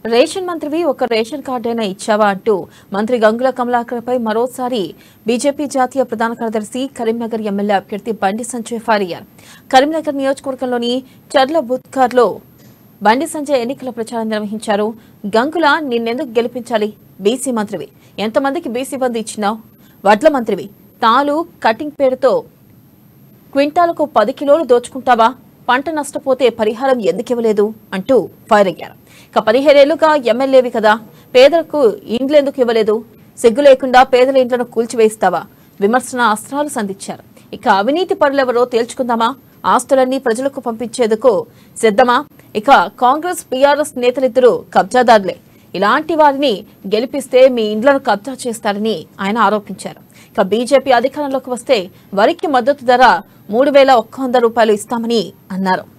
ration మంత్రివి ఒక ration కార్డైనా ఇచ్చావా అంటూ మంత్రి గంగుల కమలాకర్పై మరోసారి బీజేపీ జాతీయ ప్రధాన కార్యదర్శి కరీంనగర్ ఎమ్మెల్యే అభ్యర్థి బండి సంజయ్ ఫైర్ అయ్యారు కరీంనగర్ నియోజకవర్గంలోని చర్ల బుత్కార్లో బండి సంజయ్ ఎన్నికల ప్రచారం నిర్వహించారు గంగుల నిన్నెందుకు గెలిపించాలి బీసీ మంత్రివి ఎంతమందికి బీసీ బంధు ఇచ్చినావు వడ్ల మంత్రివి తాలు కటింగ్ పేరుతో క్వింటాలకు పది కిలోలు దోచుకుంటావా పంట నష్టపోతే పరిహారం ఎందుకు ఇవ్వలేదు అంటూ ఫైర్ అయ్యారు ఇక పదిహేడేళ్లుగా ఎమ్మెల్యేవి కదా పేదలకు ఇండ్లు ఎందుకు ఇవ్వలేదు సిగ్గు లేకుండా పేదల ఇండ్లను కూల్చివేస్తావా విమర్శన అస్త్రాలు సంధించారు ఇక అవినీతి పరులెవరో తేల్చుకుందామా ఆస్తులన్నీ ప్రజలకు పంపించేందుకు సిద్ధమా ఇక కాంగ్రెస్ బీఆర్ఎస్ నేతలిద్దరూ కబ్జాదారులే ఇలాంటి వారిని గెలిపిస్తే మీ ఇండ్లను కబ్జా చేస్తారని ఆయన ఆరోపించారు ఇక బీజేపీ అధికారంలోకి వస్తే వరికి మద్దతు ధర మూడు వేల ఒక్క వంద రూపాయలు ఇస్తామని అన్నారు